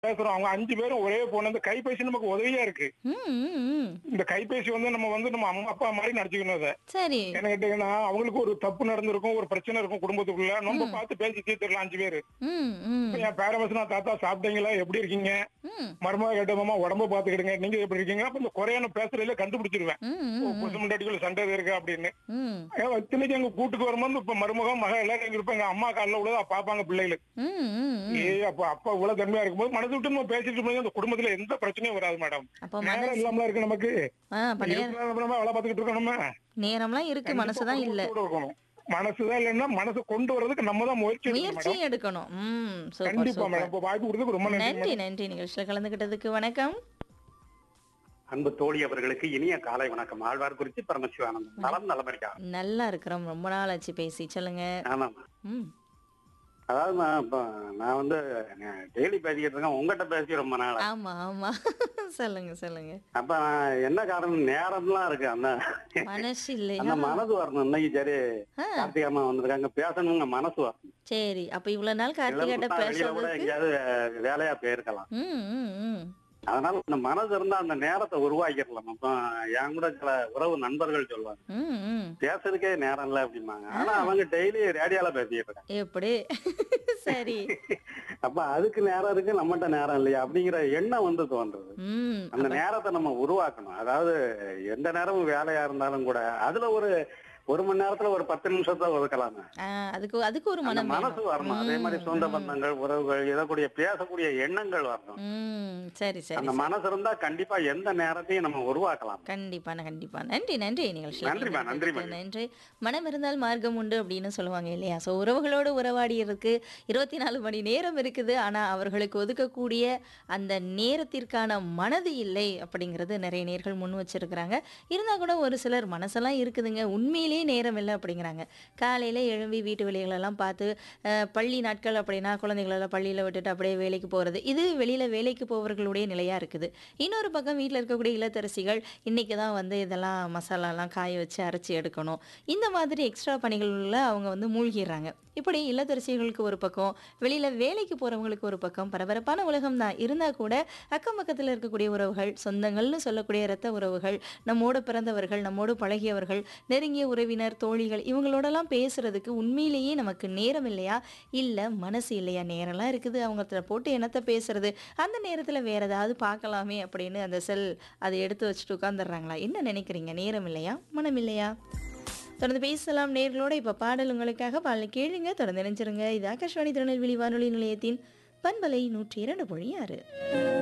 பேசுறோம் அவங்க அஞ்சு பேரும் ஒரே போன இந்த கைபேசி நமக்கு உதவியா இருக்கு ம், ம், ம். இந்த கைபேசி வந்து நம்ம வந்து நம்ம அம்மா அப்பா மாதிரி நடிச்சுக்கணும் அதை சரி என்ன கேட்டீங்கன்னா அவங்களுக்கு ஒரு தப்பு நடந்திருக்கும் ஒரு பிரச்சனை இருக்கும் குடும்பத்துக்குள்ள நம்ம பார்த்து பேசி தீர்த்துடலாம் அஞ்சு பேரு ம், ம், இப்ப என் பேரவசனா தாத்தா சாப்பிட்டீங்களா எப்படி இருக்கீங்க ம், மருமக கேட்டமாமா உடம்ப பாத்துக்கிடுங்க நீங்க எப்படி இருக்கீங்க அப்ப இந்த குறையான பேசுறதுல கண்டுபிடிச்சிருவேன் ம், ம், புதுசு முண்டாட்டிக்குள்ள சண்டை இருக்கு அப்படின்னு ம், இத்தனைக்கு எங்க கூட்டுக்கு வரும்போது இப்ப மருமகம் மக எல்லாரும் எங்க இருப்பாங்க அம்மா காலில் உள்ளதா பாப்பாங்க பிள்ளைகளுக்கு ம், ம், ம். ஏ அப்ப அப்பா இவ்வளவு தன்மையா இருக்கும்போது மனசு விட்டு நம்ம பேசிட்டு இருக்கும்போது அந்த குடும்பத்துல எந்த பிரச்சனையும் வராது மேடம் அப்போ நேரம் மனசு இல்லாமல இருக்கு நமக்கு ஆ, அப்ப நேரம் இருக்கிற நேரம் நம்ம வேலை பார்த்துக்கிட்டு இருக்கோம் நம்ம நேரம்லாம் இருக்கு மனசுதான் இல்ல குடும்பத்தோட இருக்கணும் மனசுதான் இல்லைன்னா மனசு கொண்டு வர்றதுக்கு நம்ம தான் முயற்சி எடுக்கணும் மேடம் முயற்சியும் எடுக்கணும் ம் சூப்பர் கண்டிப்பா சூப்பர் மேடம் இப்ப வாய்ப்பு கொடுத்ததுக்கு ரொம்ப நன்றி நன்றி நன்றி நிகழ்ச்சியில கலந்துகிட்டதுக்கு வணக்கம் அன்பு தோழி அவர்களுக்கு இனிய காலை வணக்கம் ஆழ்வார் குறிச்சி பரமசிவானந்தம் நலம் நலமரிக்கா நல்லா இருக்கிறோம் ரொம்ப நாள் ஆச்சு பேசி சொல்லுங்க ஆமாம் ம் அதாவது நான் இப்ப நான் வந்து டெய்லி பேசிக்கிட்டு இருக்கேன் உங்ககிட்ட பேசி ரொம்ப நாள் ஆச்சு. ஆமா ஆமா சொல்லுங்க சொல்லுங்க அப்ப நான் என்ன காரணம் நேரம்லாம் இருக்கு அந்த மனசு அந்த இல்லையா மனசு வரணும் இன்னைக்கு சரி ஆ, கார்த்திகாமா வந்திருக்காங்க பேசணுங்க மனசு வரணும் சரி அப்ப இவ்வளவு நாள் கார்த்திகிட்ட இல்லைன்னா வெளியில கூட பேசுறதுக்கு எங்கேயாவது வே- வேலையா போயிருக்கலாம் ம் ம் ம் அதனால அந்த மனசு இருந்தா அந்த நேரத்தை உருவாக்கிடலாம் அப்ப என் கூட சில உறவு நண்பர்கள் சொல்லுவாங்க ம் ம் பேசுறதுக்கே நேரம் இல்லை அப்படிம்பாங்க ஆனா அவங்க டெய்லி ரேடியோல பேசிட்டு இருக்காங்க எப்படி சரி அப்ப அதுக்கு நேரம் இருக்கு நம்மகிட்ட நேரம் இல்லையா அப்படிங்கிற எண்ணம் வந்து தோன்றுது ம் அந்த நேரத்தை நம்ம உருவாக்கணும் அதாவது எந்த நேரமும் வேலையா இருந்தாலும் கூட அதுல ஒரு ஒரு மணி நேரத்துல ஒரு பத்து நிமிஷத்தை ஒதுக்கலாமே ஆ, அதுக்கு அதுக்கு ஒரு அந்த மனம் மனசு வேணும். வரணும் அதே மாதிரி ம், சொந்த ம். பந்தங்கள் உறவுகள் இதக்கூடிய பேசக்கூடிய எண்ணங்கள் வரணும் ம் சரி சரி அந்த மனசு இருந்தா கண்டிப்பா எந்த நேரத்தையும் நம்ம உருவாக்கலாம் கண்டிப்பா கண்டிப்பா நன்றி நன்றி நிகழ்ச்சி நன்றிம்மா, நன்றிம்மா. நன்றி மனம் இருந்தால் மார்க்கம் உண்டு அப்படின்னு சொல்லுவாங்க இல்லையா ஸோ உறவுகளோடு உறவாடி இருக்கு இருபத்தி நாலு மணி நேரம் இருக்குது ஆனா அவர்களுக்கு ஒதுக்கக்கூடிய அந்த நேரத்திற்கான மனது இல்லை அப்படிங்கிறது நிறைய நேர்கள் முன் வச்சிருக்கிறாங்க இருந்தா கூட ஒரு சிலர் மனசெல்லாம் இருக்குதுங்க உண்மையிலேயே நேரம் இல்லை அப்படிங்கிறாங்க காலையில எழும்பி வீட்டு வேலைகளெல்லாம் பார்த்து அஹ், பள்ளி நாட்கள் அப்படின்னா குழந்தைகளெல்லாம் பள்ளியில விட்டுட்டு அப்படியே வேலைக்கு போறது இது வெளியில வேலைக்கு போவர்களுடைய நிலையா இருக்குது இன்னொரு பக்கம் வீட்டில் இருக்கக்கூடிய இல்லத்தரசிகள் இன்னைக்கு தான் வந்து இதெல்லாம் மசாலாலாம் காய வச்சு அரைச்சி எடுக்கணும் இந்த மாதிரி எக்ஸ்ட்ரா பணிகளில் அவங்க வந்து மூழ்கிடுறாங்க இப்படி இல்லத்தரசிகளுக்கு ஒரு பக்கம் வெளியில் வேலைக்கு போகிறவங்களுக்கு ஒரு பக்கம் பரபரப்பான உலகம் தான் இருந்தால் கூட அக்கம் பக்கத்தில் இருக்கக்கூடிய உறவுகள் சொந்தங்கள்னு சொல்லக்கூடிய இரத்த உறவுகள் நம்மோடு பிறந்தவர்கள் நம்மோடு பழகியவர்கள் நெருங்கிய உறவினர் தோழிகள் இவங்களோடலாம் பேசுறதுக்கு உண்மையிலேயே நமக்கு நேரம் இல்லையா இல்லை மனசு இல்லையா நேரம்லாம் இருக்குது அவங்கள்ட்ட போட்டு என்னத்தை பேசுறது அந்த நேரத்தில் வேற ஏதாவது பார்க்கலாமே அப்படின்னு அந்த செல் அதை எடுத்து வச்சுட்டு உட்காந்துடுறாங்களா என்ன நினைக்கிறீங்க நேரம் இல்லையா மனம் இல்லையா தொடர்ந்து பேசலாம் நேர்களோட இப்போ பாடல் உங்களுக்காக பாடலை கேளுங்க தொடர்ந்து நினைச்சிருங்க இது ஆகாஷ்வாணி திருநெல்வேலி வானொலி நிலையத்தின் பண்பலை நூற்றி இரண்டு புள்ளி ஆறு